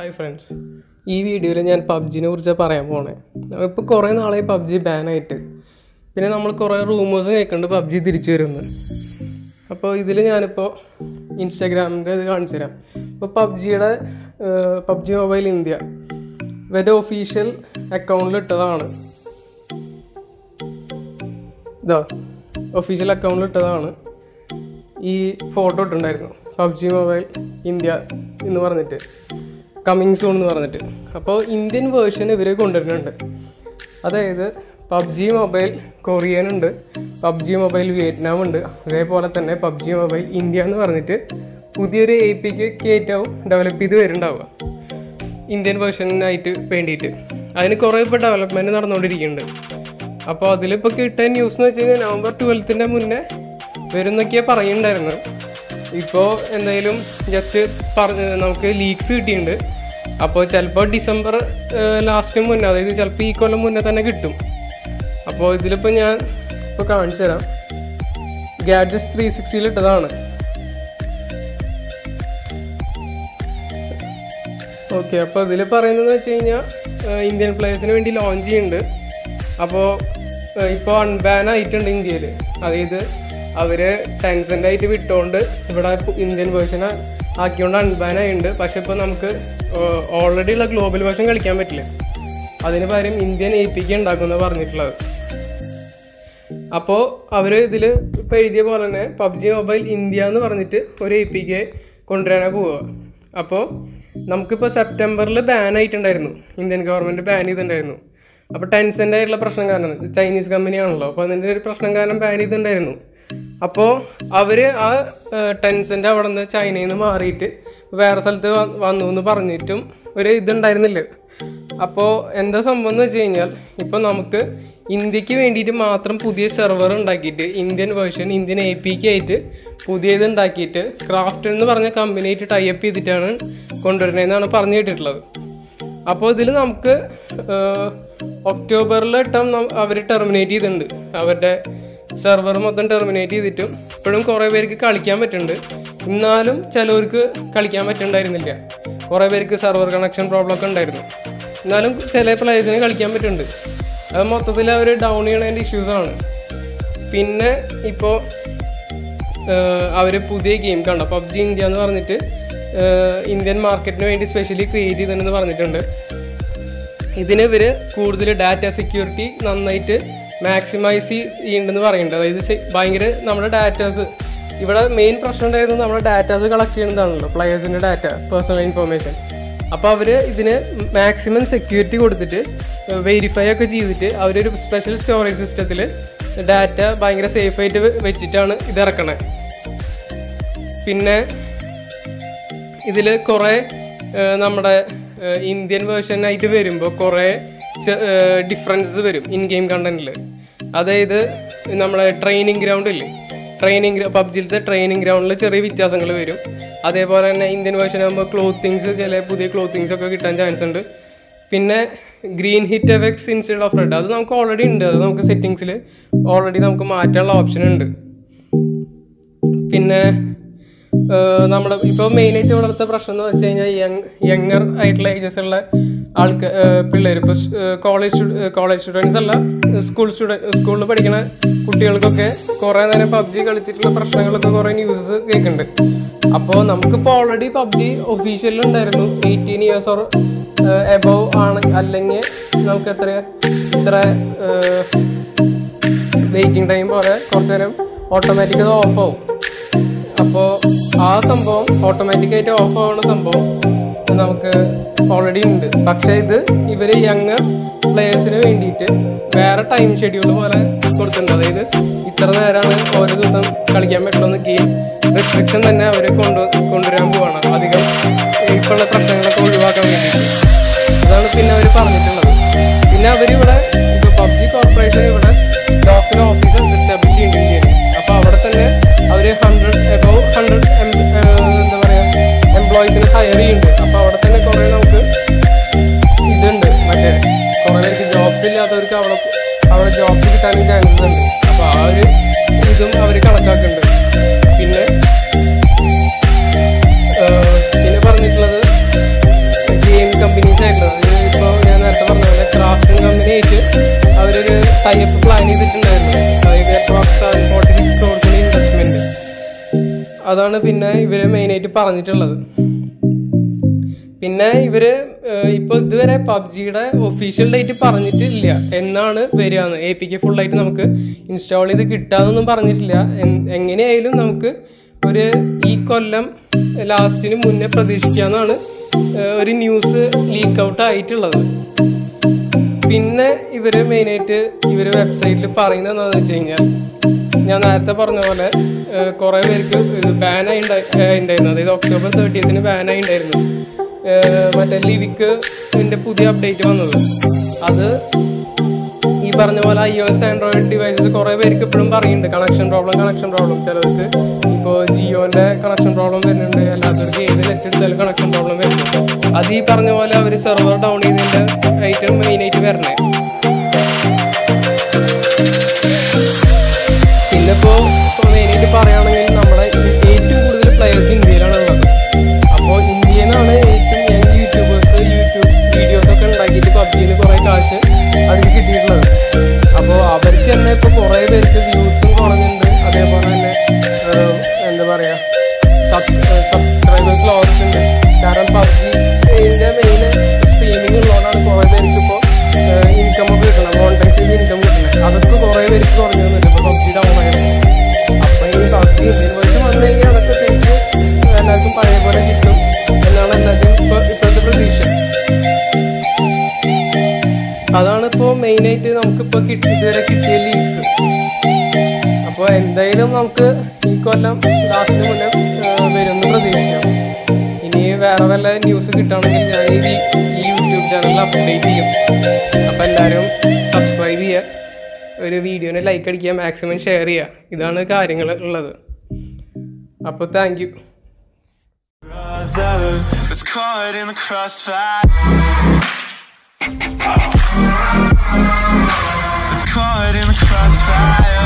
Hi friends ഈ വീഡിയോയിൽ ഞാൻ പബ്ജിനെ കുറിച്ച് പറയാൻ പോണേ ഇപ്പോൾ കുറേ നാളായി പബ്ജി ബാനായിട്ട് പിന്നെ നമ്മൾ കുറേ റൂമേഴ്സ് കേൾക്കുന്നുണ്ട് പബ്ജി തിരിച്ചു വരുമെന്ന് അപ്പോൾ ഇതിൽ ഞാനിപ്പോൾ ഇൻസ്റ്റാഗ്രാമിൻ്റെ ഇത് കാണിച്ചു തരാം ഇപ്പോൾ പബ്ജിയുടെ പബ്ജി മൊബൈൽ ഇന്ത്യ ഇവരുടെ ഒഫീഷ്യൽ അക്കൗണ്ടിൽ ഇട്ടതാണ് ഇതാ ഒഫീഷ്യൽ അക്കൗണ്ടിൽ ഇട്ടതാണ് ഈ ഫോട്ടോ ഇട്ടിട്ടുണ്ടായിരുന്നു പബ്ജി മൊബൈൽ ഇന്ത്യ എന്ന് പറഞ്ഞിട്ട് കമ്മിങ് സൂൺ എന്ന് പറഞ്ഞിട്ട് അപ്പോൾ ഇന്ത്യൻ വേർഷൻ ഇവർ കൊണ്ടുവരുന്നുണ്ട് അതായത് പബ്ജി മൊബൈൽ കൊറിയൻ ഉണ്ട് പബ്ജി മൊബൈൽ വിയറ്റ്നാം ഉണ്ട് അതേപോലെ തന്നെ പബ്ജി മൊബൈൽ ഇന്ത്യ എന്ന് പറഞ്ഞിട്ട് പുതിയൊരു എ പിക്ക് കയറ്റാവും ഡെവലപ്പ് ചെയ്ത് വരുന്നുണ്ടാവുക ഇന്ത്യൻ വേർഷനായിട്ട് വേണ്ടിയിട്ട് അതിന് കുറേ ഇപ്പോൾ ഡെവലപ്മെൻറ്റ് നടന്നുകൊണ്ടിരിക്കുന്നുണ്ട് അപ്പോൾ അതിലിപ്പോൾ കിട്ടിയ ന്യൂസ് എന്ന് വെച്ച് കഴിഞ്ഞാൽ നവംബർ ട്വൽത്തിൻ്റെ മുന്നേ വരുന്നൊക്കെയാണ് പറയുന്നുണ്ടായിരുന്നത് ഇപ്പോൾ എന്തായാലും ജസ്റ്റ് പറഞ്ഞ് നമുക്ക് ലീക്സ് കിട്ടിയിട്ടുണ്ട് അപ്പോൾ ചിലപ്പോൾ ഡിസംബർ ലാസ്റ്റിന് മുന്നേ അതായത് ചിലപ്പോൾ ഈ കൊല്ലം മുന്നേ തന്നെ കിട്ടും അപ്പോൾ ഇതിലിപ്പോൾ ഞാൻ ഇപ്പോൾ കാണിച്ചു തരാം ഗാഡ്ജസ് ത്രീ സിക്സ്റ്റിയിൽ ഇട്ടതാണ് ഓക്കെ അപ്പോൾ ഇതിൽ പറയുന്നത് വെച്ച് കഴിഞ്ഞാൽ ഇന്ത്യൻ പ്ലേയേഴ്സിന് വേണ്ടി ലോഞ്ച് ചെയ്യുന്നുണ്ട് അപ്പോൾ ഇപ്പോൾ അൺബാൻ ആയിട്ടുണ്ട് ഇന്ത്യയിൽ അതായത് അവർ ടെൻസൻ്റ് ആയിട്ട് വിട്ടുകൊണ്ട് ഇവിടെ ഇന്ത്യൻ വേർഷൻ ആക്കിക്കൊണ്ട് അൺബാൻ ആയിട്ടുണ്ട് പക്ഷെ ഇപ്പോൾ നമുക്ക് ഓൾറെഡി ഉള്ള ഗ്ലോബൽ വേർഷൻ കളിക്കാൻ പറ്റില്ല അതിന് പകരം ഇന്ത്യൻ എ പി കെ ഉണ്ടാക്കുമെന്ന് പറഞ്ഞിട്ടുള്ളത് അപ്പോൾ അവർ ഇതിൽ ഇപ്പോൾ എഴുതിയ പോലെ തന്നെ പബ്ജി മൊബൈൽ ഇന്ത്യ എന്ന് പറഞ്ഞിട്ട് ഒരു എ പി കെ കൊണ്ടുവരാനാണ് പോവുക അപ്പോൾ നമുക്കിപ്പോൾ സെപ്റ്റംബറിൽ ബാൻ ആയിട്ടുണ്ടായിരുന്നു ഇന്ത്യൻ ഗവൺമെൻറ് ബാൻ ചെയ്തിട്ടുണ്ടായിരുന്നു അപ്പോൾ ടെൻസൻ്റ് ആയിട്ടുള്ള പ്രശ്നം കാരണം ചൈനീസ് കമ്പനിയാണല്ലോ അപ്പോൾ അതിൻ്റെ ഒരു പ്രശ്നം കാരണം ബാൻ ചെയ്തിട്ടുണ്ടായിരുന്നു അപ്പോൾ അവർ ആ ടെൻസൻ്റ് അവിടെ നിന്ന് ചൈനയിൽ നിന്ന് മാറിയിട്ട് വേറെ സ്ഥലത്ത് വന്നു എന്ന് പറഞ്ഞിട്ടും ഒരു ഇതുണ്ടായിരുന്നില്ല അപ്പോൾ എന്താ സംഭവം എന്ന് വെച്ച് കഴിഞ്ഞാൽ ഇപ്പോൾ നമുക്ക് ഇന്ത്യക്ക് വേണ്ടിയിട്ട് മാത്രം പുതിയ സെർവർ ഉണ്ടാക്കിയിട്ട് Indian version Indian A P K ആയിട്ട് പുതിയത് ഉണ്ടാക്കിയിട്ട് ക്രാഫ്റ്റ് എന്ന് പറഞ്ഞ കമ്പനിയായിട്ട് ടൈപ്പ് ചെയ്തിട്ടാണ് കൊണ്ടുവരുന്നതെന്നാണ് പറഞ്ഞു കേട്ടിട്ടുള്ളത് അപ്പോൾ ഇതിൽ നമുക്ക് ഒക്ടോബറിൽ ടം അവർ ടെർമിനേറ്റ് ചെയ്തിട്ടുണ്ട് അവരുടെ സെർവർ മൊത്തം ടെർമിനേറ്റ് ചെയ്തിട്ടും ഇപ്പോഴും കുറേ പേർക്ക് കളിക്കാൻ പറ്റുന്നുണ്ട് എന്നാലും ചിലവർക്ക് കളിക്കാൻ പറ്റുന്നുണ്ടായിരുന്നില്ല കുറേ പേർക്ക് സെർവർ കണക്ഷൻ പ്രോബ്ലം ഒക്കെ ഉണ്ടായിരുന്നു എന്നാലും ചില പ്ലേയേഴ്സിന് കളിക്കാൻ പറ്റുന്നുണ്ട് അത് മൊത്തത്തിൽ അവർ ഡൗൺ ചെയ്യണതിൻ്റെ ഇഷ്യൂസാണ് പിന്നെ ഇപ്പോൾ അവർ പുതിയ ഗെയിം കണ്ട പബ്ജി ഇന്ത്യ എന്ന് പറഞ്ഞിട്ട് ഇന്ത്യൻ മാർക്കറ്റിന് വേണ്ടി സ്പെഷ്യലി ക്രിയേറ്റ് ചെയ്തിട്ടുണ്ടെന്ന് പറഞ്ഞിട്ടുണ്ട് ഇതിന് ഇവർ കൂടുതൽ ഡാറ്റ സെക്യൂരിറ്റി നന്നായിട്ട് മാക്സിമൈസ് ചെയ്യുന്നുണ്ടെന്ന് പറയുന്നുണ്ട് അതായത് ഭയങ്കര നമ്മുടെ ഡാറ്റാസ് ഇവിടെ മെയിൻ പ്രശ്നം ഉണ്ടായിരുന്നത് നമ്മുടെ ഡാറ്റാസ് കളക്ട് ചെയ്യുന്നതാണല്ലോ പ്ലെയേഴ്സിൻ്റെ ഡാറ്റ പേഴ്സണൽ ഇൻഫർമേഷൻ അപ്പോൾ അവർ ഇതിന് മാക്സിമം സെക്യൂരിറ്റി കൊടുത്തിട്ട് വെരിഫൈ ഒക്കെ ചെയ്തിട്ട് അവരൊരു സ്പെഷ്യൽ സ്റ്റോറേജ് സിസ്റ്റത്തിൽ ഡാറ്റ ഭയങ്കര സേഫായിട്ട് വെച്ചിട്ടാണ് ഇത് ഇറക്കണത് പിന്നെ ഇതിൽ കുറേ നമ്മുടെ ഇന്ത്യൻ വേർഷനായിട്ട് വരുമ്പോൾ കുറേ ഡിഫറൻസസ് വരും ഇൻ ഗെയിം കണ്ടന്റിൽ അതായത് നമ്മളെ ട്രെയിനിങ് ഗ്രൗണ്ട് ഇല്ലേ ട്രെയിനിങ് പബ്ജിയിലത്തെ ട്രെയിനിങ് ഗ്രൗണ്ടിൽ ചെറിയ വ്യത്യാസങ്ങൾ വരും അതേപോലെ തന്നെ ഇന്ത്യൻ വേർഷൻ ആകുമ്പോൾ ക്ലോത്തിങ്സ് ചില പുതിയ ക്ലോത്തിങ്സ് ഒക്കെ കിട്ടാൻ ചാൻസ് ഉണ്ട് പിന്നെ green hit effects instead of red അത് നമുക്ക് ഓൾറെഡി ഉണ്ട് അത് നമുക്ക് സെറ്റിങ്സിൽ ഓൾറെഡി നമുക്ക് മാറ്റാനുള്ള ഓപ്ഷൻ ഉണ്ട് പിന്നെ നമ്മുടെ ഇപ്പോൾ മെയിനായിട്ട് ഇവിടുത്തെ പ്രശ്നം എന്ന് വെച്ച് കഴിഞ്ഞാൽ യങ് യങ്ങർ ആയിട്ടുള്ള ഏജസ് ഉള്ള ആൾക്കാർ പിള്ളേർ ഇപ്പോൾ കോളേജ് കോളേജ് സ്റ്റുഡൻസ് അല്ല സ്കൂൾ സ്റ്റുഡൻറ്റ് സ്കൂളിൽ പഠിക്കുന്ന കുട്ടികൾക്കൊക്കെ കുറേ നേരം പബ്ജി കളിച്ചിട്ടുള്ള പ്രശ്നങ്ങളൊക്കെ കുറേ ന്യൂസസ് കേൾക്കുന്നുണ്ട് അപ്പോൾ നമുക്കിപ്പോൾ ഓൾറെഡി പബ്ജി ഒഫീഷ്യലിൽ ഉണ്ടായിരുന്നു എയ്റ്റീൻ ഇയേഴ്സ് ഓർ എബവ് ആണ് അല്ലെങ്കിൽ നമുക്ക് എത്ര ഇത്ര വെയിറ്റിംഗ് ടൈം പോലെ കുറച്ച് നേരം ഓട്ടോമാറ്റിക് അത് ഓഫ് ആവും അപ്പോൾ ആ സംഭവം ഓട്ടോമാറ്റിക്കായിട്ട് ഓഫ് ആവുന്ന സംഭവം നമുക്ക് ഓൾറെഡി ഉണ്ട് പക്ഷേ ഇത് ഇവർ യങ് പ്ലേയേഴ്സിന് വേണ്ടിയിട്ട് വേറെ ടൈം ഷെഡ്യൂൾ പോലെ കൊടുത്തിട്ടുണ്ട് അതായത് ഇത്ര നേരമാണ് ഓരോ ദിവസം കളിക്കാൻ പറ്റുള്ളൂ ഗെയിം റെസ്ട്രിക്ഷൻ തന്നെ അവർ കൊണ്ടു കൊണ്ടുവരാൻ പോവാണ് അധികം ഇപ്പോഴുള്ള പ്രശ്നങ്ങളൊക്കെ ഒഴിവാക്കാൻ വേണ്ടിയിട്ട് അതാണ് പിന്നെ അവർ പറഞ്ഞിട്ടുള്ളത് പിന്നെ അവരിവിടെ ഇപ്പോൾ പബ്ജി കോർപ്പറേഷൻ ഇവിടെ ഡോക്ടർ ഓഫീസ് എസ്റ്റാബ്ലിഷ് ചെയ്യുന്നുണ്ട് അപ്പോൾ അവിടെ തന്നെ അവർ ഹൺഡ്രഡ് എബവ് ഹൺഡ്രഡ് എന്താ പറയുക എംപ്ലോയീസിനെ ഹയർ ചെയ്യുന്നുണ്ട് അപ്പോൾ അവിടെ തന്നെ കുറേ നമുക്ക് ഇതുണ്ട് മറ്റേ കുറേ പേർക്ക് ജോബ് ഇല്ലാത്തവർക്ക് അവിടെ അവിടെ ജോബ് കിട്ടാനും ചാൻസസ് ഉണ്ട് അപ്പോൾ ആ ഒരു ഇതും അവർ കണക്കാക്കുന്നുണ്ട് പിന്നെ പിന്നെ പറഞ്ഞിട്ടുള്ളത് ഗെയിം അപ്ഡേറ്റ് ആയിട്ടുള്ളത് ഇപ്പോൾ ഞാൻ നേരത്തെ പറഞ്ഞ പോലെ ക്രാഫ്റ്റിംഗ് കമ്പനി ആയിട്ട് അവരൊരു ടൈപ്പ് പ്ലാൻ ചെയ്തിട്ടുണ്ടായിരുന്നു അതായത് അപ്രോക്സ് ഫോർട്ടി സിക്സ് ക്രോഡ്സിന് ഇൻവെസ്റ്റ്മെന്റ് അതാണ് പിന്നെ ഇവര് മെയിനായിട്ട് പറഞ്ഞിട്ടുള്ളത് പിന്നെ ഇവര് ഏഹ്, ഇപ്പൊ ഇതുവരെ പബ്ജിയുടെ ഒഫീഷ്യൽ ഡേറ്റ് പറഞ്ഞിട്ടില്ല എന്നാണ് വരികയെന്ന് എ പിക്ക് ഫുള്ളായിട്ട് നമുക്ക് ഇൻസ്റ്റാൾ ചെയ്ത് കിട്ടാന്നൊന്നും പറഞ്ഞിട്ടില്ല എൻ- എങ്ങനെയായാലും നമുക്ക് ഒരു ഈ കൊല്ലം ലാസ്റ്റിന് മുന്നേ പ്രതീക്ഷിക്കാന്നാണ് ഏഹ്, ഒരു ന്യൂസ് ലീക്ക് ഔട്ട് ആയിട്ടുള്ളത് പിന്നെ ഇവര് മെയിനായിട്ട് ഇവര് വെബ്സൈറ്റിൽ പറയുന്നത് എന്താണെന്ന് വെച്ച് കഴിഞ്ഞാൽ ഞാൻ നേരത്തെ പറഞ്ഞ പോലെ ഏഹ്, കുറേ പേർക്ക് ഇത് ബാനായി ഉണ്ടായിരുന്നു അതായത് ഒക്ടോബർ തേർട്ടിയത്തിന് ബാനായി ഉണ്ടായിരുന്നു ഏഹ്, മറ്റേ ലിവിക്ക് ഇതിന്റെ പുതിയ അപ്ഡേറ്റ് വന്നത് അത് ഈ പറഞ്ഞ പോലെ ഐ എസ് ആൻഡ്രോയിഡ് ഡിവൈസസ് കുറേ പേർക്ക് ഇപ്പോഴും പറയുന്നുണ്ട് കണക്ഷൻ പ്രോബ്ലം കണക്ഷൻ പ്രോബ്ലം ചിലർക്ക് ഇപ്പോൾ ജിയോന്റെ കണക്ഷൻ പ്രോബ്ലം വരുന്നുണ്ട് അല്ലാത്തവർക്ക് ഏത് നെറ്റ് എടുത്താലും കണക്ഷൻ പ്രോബ്ലം വരുന്നുണ്ട് അത് ഈ പറഞ്ഞ പോലെ അവർ സെർവർ ഡൗൺ ചെയ്തതിന്റെ ഐറ്റം മെയിൻ ആയിട്ട് വരണേ പിന്നെ ഇപ്പോൾ മെയിനായിട്ട് പറയുകയാണെങ്കിൽ നമ്മുടെ ഏറ്റവും കൂടുതൽ പ്ലെയേഴ്സ് ഇന്ത്യയിലാണ് ഉള്ളത് അപ്പോൾ ഇന്ത്യയിൽ നിന്നാണ് ഏറ്റവും യങ് യൂട്യൂബേഴ്സ് യൂട്യൂബ് വീഡിയോസ് ഒക്കെ ഉണ്ടാക്കിയിട്ട് പബ്ജിയിൽ കുറേ കാശ് അതിന് കിട്ടിയിട്ടുള്ളത് അപ്പോൾ അവർക്ക് തന്നെ ഇപ്പോൾ കുറേ പേർക്ക് വ്യൂസും കുറഞ്ഞിട്ടുണ്ട് അതേപോലെ തന്നെ ഏഹ്, എന്താ പറയുക സബ്സ്ക്രൈബേഴ്സ് ലോസ് ഉണ്ട് കാരണം പബ്ജി ഇതിൻ്റെ മെയിൻ സ്ട്രീമിംഗ് ഉള്ളതുകൊണ്ടാണ് കുറേ പേർക്ക് ഇപ്പോൾ ഇൻകം ഒക്കെ കിട്ടണം മോണിറ്റൈസ് ചെയ്ത് ഇൻകം കിട്ടണത് അതൊക്കെ കുറേ പേർക്ക് കുറഞ്ഞു വന്നിട്ടുണ്ട് ഇപ്പോൾ പബ്ജി ഡൗൺ ആയത് അപ്പോൾ ഈ പബ്ജി ഇൻവോയ്സ് വന്നു കഴിഞ്ഞാൽ അതൊക്കെ തിരിച്ച് എല്ലാവർക്കും പഴയ പോലെ കിട്ടും എന്നാണ് എല്ലാവരും ഇപ്പോൾ ഇപ്പോഴത്തെ പ്രതീക്ഷ അതാണ് ഇപ്പോൾ മെയിനായിട്ട് നമുക്കിപ്പോൾ കിട്ടി ഇതുവരെ കിട്ടിയ ലീക്സ് അപ്പോൾ എന്തായാലും നമുക്ക് ഈ കൊല്ലം ലാസ്റ്റിന് മുന്നേ ഏഹ്, വരുമെന്ന് പ്രതീക്ഷിക്കാം ഇനി വേറെ വല്ല ന്യൂസ് കിട്ടുകയാണെങ്കിൽ ഞാൻ ഇത് ഈ യൂട്യൂബ് ചാനലിൽ അപ്ഡേറ്റ് ചെയ്യും അപ്പോൾ എല്ലാവരും സബ്സ്ക്രൈബ് ചെയ്യുക ഒരു വീഡിയോനെ ലൈക്ക് അടിക്കുക മാക്സിമം ഷെയർ ചെയ്യുക ഇതാണ് കാര്യങ്ങൾ ഉള്ളത് അപ്പോൾ thank you brother that's caught in the crossfire. That's caught in the crossfire.